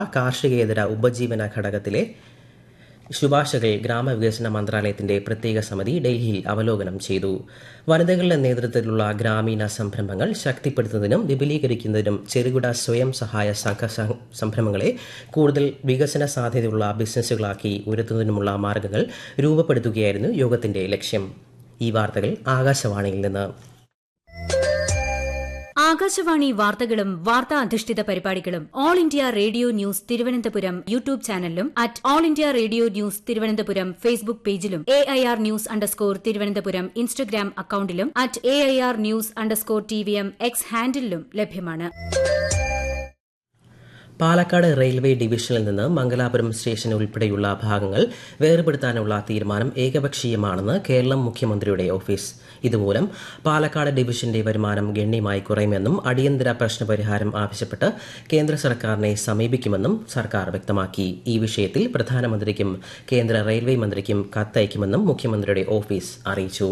കാർഷികേതര ഉപജീവന ഘടകത്തിലെ ശുപാർശകൾ ഗ്രാമവികസന മന്ത്രാലയത്തിന്റെ പ്രത്യേക സമിതി ഡൽഹിയിൽ അവലോകനം ചെയ്തു വനിതകളുടെ നേതൃത്വത്തിലുള്ള ഗ്രാമീണ സംരംഭങ്ങൾ ശക്തിപ്പെടുത്തുന്നതിനും വിപുലീകരിക്കുന്നതിനും ചെറുകിട സ്വയം സഹായ സംഘ സംരംഭങ്ങളെ കൂടുതൽ വികസന സാധ്യതയുള്ള ബിസിനസ്സുകളാക്കി ഉയർത്തുന്നതിനുമുള്ള മാർഗങ്ങൾ രൂപപ്പെടുത്തുകയായിരുന്നു യോഗത്തിന്റെ ലക്ഷ്യം ഈ വാർത്തകൾ ആകാശവാണിയിൽ നിന്ന് ആകാശവാണി വാർത്തകളും വാർത്താ അധിഷ്ഠിത പരിപാടികളും All India Radio News Thiruvananthapuram YouTube ചാനലിലും at All India Radio News Thiruvananthapuram Facebook പേജിലും A I R news underscore Thiruvananthapuram Instagram അക്കൌണ്ടിലും at A I R news underscore T V M X ഹാൻഡിലും ലഭ്യമാണ് പാലക്കാട് റെയിൽവേ ഡിവിഷനിൽ നിന്ന് മംഗലാപുരം സ്റ്റേഷൻ ഉൾപ്പെടെയുള്ള ഭാഗങ്ങൾ വേർപെടുത്താനുള്ള തീരുമാനം ഏകപക്ഷീയമാണെന്ന് കേരളം മുഖ്യമന്ത്രിയുടെ ഓഫീസ് ഇതുമൂലം പാലക്കാട് ഡിവിഷന്റെ വരുമാനം ഗണ്യമായി കുറയുമെന്നും അടിയന്തര പ്രശ്നപരിഹാരം ആവശ്യപ്പെട്ട് കേന്ദ്ര സർക്കാരിനെ സമീപിക്കുമെന്നും സർക്കാർ വ്യക്തമാക്കി ഈ വിഷയത്തിൽ പ്രധാനമന്ത്രിക്കും കേന്ദ്ര റെയിൽവേ മന്ത്രിക്കും കത്തയക്കുമെന്നും മുഖ്യമന്ത്രിയുടെ ഓഫീസ് അറിയിച്ചു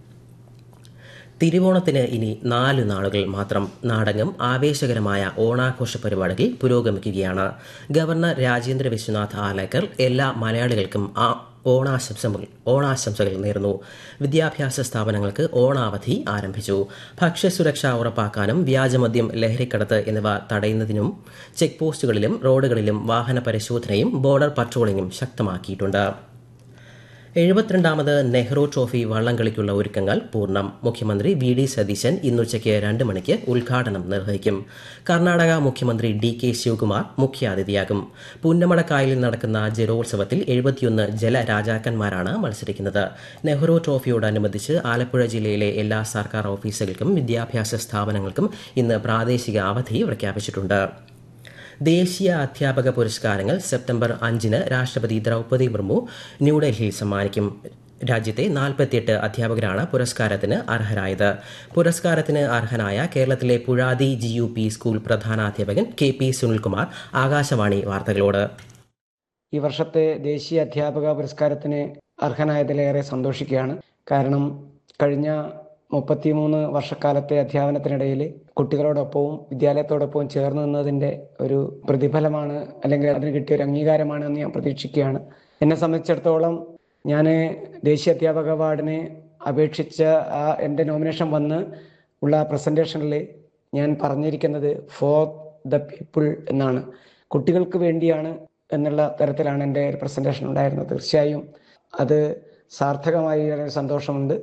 തിരുവോണത്തിന് ഇനി നാല് നാളുകൾ മാത്രം നാടകം ആവേശകരമായ ഓണാഘോഷ പരിപാടികൾ പുരോഗമിക്കുകയാണ് ഗവർണർ രാജേന്ദ്ര വിശ്വനാഥ് ആലേക്കർ എല്ലാ മലയാളികൾക്കും ആ ഓണാശംസകൾ ഓണാശംസകൾ നേർന്നു വിദ്യാഭ്യാസ സ്ഥാപനങ്ങൾക്ക് ഓണാവധി ആരംഭിച്ചു ഭക്ഷ്യസുരക്ഷ ഉറപ്പാക്കാനും വ്യാജമദ്യം ലഹരിക്കടത്ത് എന്നിവ തടയുന്നതിനും ചെക്ക് പോസ്റ്റുകളിലും റോഡുകളിലും വാഹന പരിശോധനയും ബോർഡർ പട്രോളിംഗും ശക്തമാക്കിയിട്ടുണ്ട് എഴുപത്തിരണ്ടാമത് നെഹ്റു ട്രോഫി വള്ളംകളിക്കുള്ള ഒരുക്കങ്ങൾ പൂർണ്ണം മുഖ്യമന്ത്രി വി ഡി സതീശൻ ഇന്നുച്ചയ്ക്ക് രണ്ട് മണിക്ക് ഉദ്ഘാടനം നിർവഹിക്കും കർണാടക മുഖ്യമന്ത്രി ഡി കെ ശിവകുമാർ മുഖ്യാതിഥിയാകും പുന്നമടക്കായലിൽ നടക്കുന്ന ജലോത്സവത്തിൽ എഴുപത്തിയൊന്ന് ജലരാജാക്കന്മാരാണ് മത്സരിക്കുന്നത് നെഹ്റു ട്രോഫിയോടനുബന്ധിച്ച് ആലപ്പുഴ ജില്ലയിലെ എല്ലാ സർക്കാർ ഓഫീസുകൾക്കും വിദ്യാഭ്യാസ സ്ഥാപനങ്ങൾക്കും ഇന്ന് പ്രാദേശിക അവധി പ്രഖ്യാപിച്ചിട്ടുണ്ട് ദേശീയ അധ്യാപക പുരസ്കാരങ്ങൾ സെപ്റ്റംബർ അഞ്ചിന് രാഷ്ട്രപതി ദ്രൗപദി മുർമു ന്യൂഡൽഹിയിൽ സമ്മാനിക്കും രാജ്യത്തെ നാൽപ്പത്തിയെട്ട് അധ്യാപകരാണ് പുരസ്കാരത്തിന് അർഹരായത് പുരസ്കാരത്തിന് അർഹനായ കേരളത്തിലെ Puzhathi G U P school പ്രധാനാധ്യാപകൻ കെ പി സുനിൽകുമാർ ആകാശവാണി വാർത്തകളോട് ഈ വർഷത്തെ ദേശീയ അധ്യാപക പുരസ്കാരത്തിന് അർഹനായതിലേറെ സന്തോഷിക്കുകയാണ് കാരണം കഴിഞ്ഞ മുപ്പത്തിമൂന്ന് വർഷക്കാലത്തെ അധ്യാപനത്തിനിടയിൽ കുട്ടികളോടൊപ്പവും വിദ്യാലയത്തോടൊപ്പവും ചേർന്ന് നിന്നതിൻ്റെ ഒരു പ്രതിഫലമാണ് അല്ലെങ്കിൽ അതിന് കിട്ടിയ ഒരു അംഗീകാരമാണ് എന്ന് ഞാൻ പ്രതീക്ഷിക്കുകയാണ് എന്നെ സംബന്ധിച്ചിടത്തോളം ഞാൻ ദേശീയ അധ്യാപക അവാർഡിന് അപേക്ഷിച്ച ആ എൻ്റെ നോമിനേഷൻ വന്ന് ഉള്ള പ്രസൻറ്റേഷനിൽ ഞാൻ പറഞ്ഞിരിക്കുന്നത് ഫോർ ദ പീപ്പിൾ എന്നാണ് കുട്ടികൾക്ക് വേണ്ടിയാണ് എന്നുള്ള തരത്തിലാണ് എൻ്റെ ഒരു പ്രസൻറ്റേഷൻ ഉണ്ടായിരുന്നത് തീർച്ചയായും അത് സാർത്ഥകമായി വളരെ സന്തോഷമുണ്ട്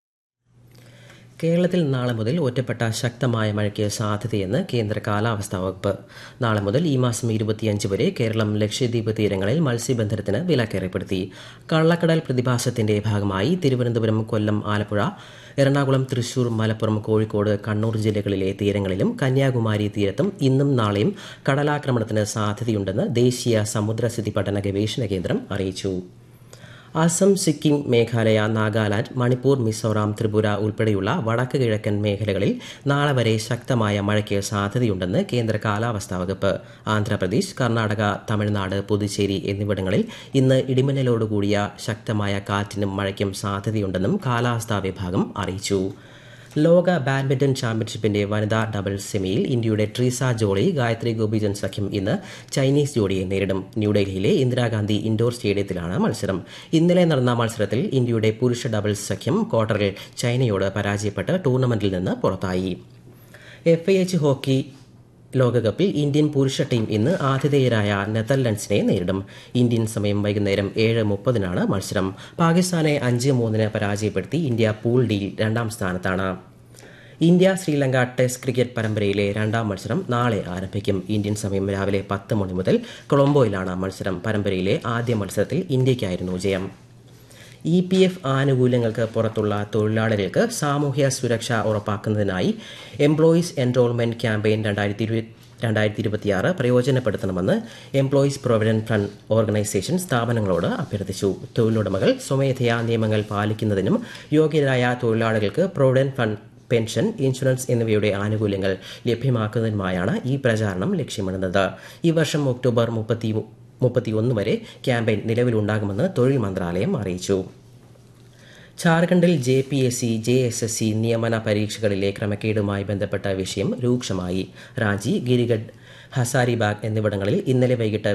കേരളത്തിൽ നാളെ മുതൽ ഒറ്റപ്പെട്ട ശക്തമായ മഴയ്ക്ക് സാധ്യതയെന്ന് കേന്ദ്ര കാലാവസ്ഥാ വകുപ്പ് നാളെ മുതൽ ഈ മാസം ഇരുപത്തിയഞ്ച് വരെ കേരളം ലക്ഷദ്വീപ് തീരങ്ങളിൽ മത്സ്യബന്ധനത്തിന് വിലക്കേർപ്പെടുത്തി കള്ളക്കടൽ പ്രതിഭാസത്തിന്റെ ഭാഗമായി തിരുവനന്തപുരം കൊല്ലം ആലപ്പുഴ എറണാകുളം തൃശൂർ മലപ്പുറം കോഴിക്കോട് കണ്ണൂർ ജില്ലകളിലെ തീരങ്ങളിലും കന്യാകുമാരി തീരത്തും ഇന്നും നാളെയും കടലാക്രമണത്തിന് സാധ്യതയുണ്ടെന്ന് ദേശീയ സമുദ്രസ്ഥിതി പഠന ഗവേഷണ കേന്ദ്രം അറിയിച്ചു അസം സിക്കിം മേഘാലയ നാഗാലാൻഡ് മണിപ്പൂർ മിസോറാം ത്രിപുര ഉൾപ്പെടെയുള്ള വടക്ക് കിഴക്കൻ മേഖലകളിൽ നാളെ വരെ ശക്തമായ മഴയ്ക്ക് സാധ്യതയുണ്ടെന്ന് കേന്ദ്ര കാലാവസ്ഥാ വകുപ്പ് ആന്ധ്രാപ്രദേശ് കർണാടക തമിഴ്നാട് പുതുച്ചേരി എന്നിവിടങ്ങളിൽ ഇന്ന് ഇടിമിന്നലോടുകൂടിയ ശക്തമായ കാറ്റിനും മഴയ്ക്കും സാധ്യതയുണ്ടെന്നും കാലാവസ്ഥാ വിഭാഗം അറിയിച്ചു ലോക ബാഡ്മിന്റൺ ചാമ്പ്യൻഷിപ്പിന്റെ വനിതാ ഡബിൾസ് സെമിയിൽ ഇന്ത്യയുടെ ട്രീസ ജോളി ഗായത്രി ഗോപിചൻ സഖ്യം ഇന്ന് ചൈനീസ് ജോഡിയെ നേരിടും ന്യൂഡൽഹിയിലെ ഇന്ദിരാഗാന്ധി ഇൻഡോർ സ്റ്റേഡിയത്തിലാണ് മത്സരം ഇന്നലെ നടന്ന മത്സരത്തിൽ ഇന്ത്യയുടെ പുരുഷ ഡബിൾസ് സഖ്യം ക്വാർട്ടറിൽ ചൈനയോട് പരാജയപ്പെട്ട് ടൂർണമെന്റിൽ നിന്ന് പുറത്തായി എഫ് ഐ എച്ച് ഹോക്കി ലോകകപ്പിൽ ഇന്ത്യൻ പുരുഷ ടീം ഇന്ന് ആതിഥേയരായ നെതർലൻഡ്സിനെ നേരിടും ഇന്ത്യൻ സമയം വൈകുന്നേരം ഏഴ് മുപ്പതിനാണ് മത്സരം പാകിസ്ഥാനെ അഞ്ച് മൂന്നിന് പരാജയപ്പെടുത്തി ഇന്ത്യ പൂൾ ഡിയിൽ രണ്ടാം സ്ഥാനത്താണ് ഇന്ത്യ ശ്രീലങ്ക ടെസ്റ്റ് ക്രിക്കറ്റ് പരമ്പരയിലെ രണ്ടാം മത്സരം നാളെ ആരംഭിക്കും ഇന്ത്യൻ സമയം രാവിലെ പത്ത് മണി മുതൽ കൊളംബോയിലാണ് മത്സരം പരമ്പരയിലെ ആദ്യ മത്സരത്തിൽ ഇന്ത്യയ്ക്കായിരുന്നു ജയം ഇ പി എഫ് ആനുകൂല്യങ്ങൾക്ക് പുറത്തുള്ള തൊഴിലാളികൾക്ക് സാമൂഹ്യ സുരക്ഷ ഉറപ്പാക്കുന്നതിനായി എംപ്ലോയീസ് എൻറോൾമെന്റ് ക്യാമ്പയിൻ രണ്ടായിരത്തി രണ്ടായിരത്തി ഇരുപത്തിയാറ് പ്രയോജനപ്പെടുത്തണമെന്ന് എംപ്ലോയീസ് പ്രൊവിഡന്റ് ഫണ്ട് ഓർഗനൈസേഷൻ സ്ഥാപനങ്ങളോട് അഭ്യർത്ഥിച്ചു തൊഴിലുടമകൾ സ്വമേധയാ നിയമങ്ങൾ പാലിക്കുന്നതിനും യോഗ്യരായ തൊഴിലാളികൾക്ക് പ്രൊവിഡന്റ് ഫണ്ട് പെൻഷൻ ഇൻഷുറൻസ് എന്നിവയുടെ ആനുകൂല്യങ്ങൾ ലഭ്യമാക്കുന്നതിനുമായാണ് ഈ പ്രചാരണം ലക്ഷ്യമിടുന്നത് ഈ വർഷം ഒക്ടോബർ മുപ്പത്തി മുപ്പത്തിയൊന്ന് വരെ ക്യാമ്പയിൻ നിലവിലുണ്ടാകുമെന്ന് തൊഴിൽ മന്ത്രാലയം അറിയിച്ചു ഝാർഖണ്ഡിൽ J P S C J S S C നിയമന പരീക്ഷകളിലെ ക്രമക്കേടുമായി ബന്ധപ്പെട്ട വിഷയം രൂക്ഷമായി റാഞ്ചി ഗിരിഗഡ് ഹസാരിബാഗ് എന്നിവിടങ്ങളിൽ ഇന്നലെ വൈകിട്ട്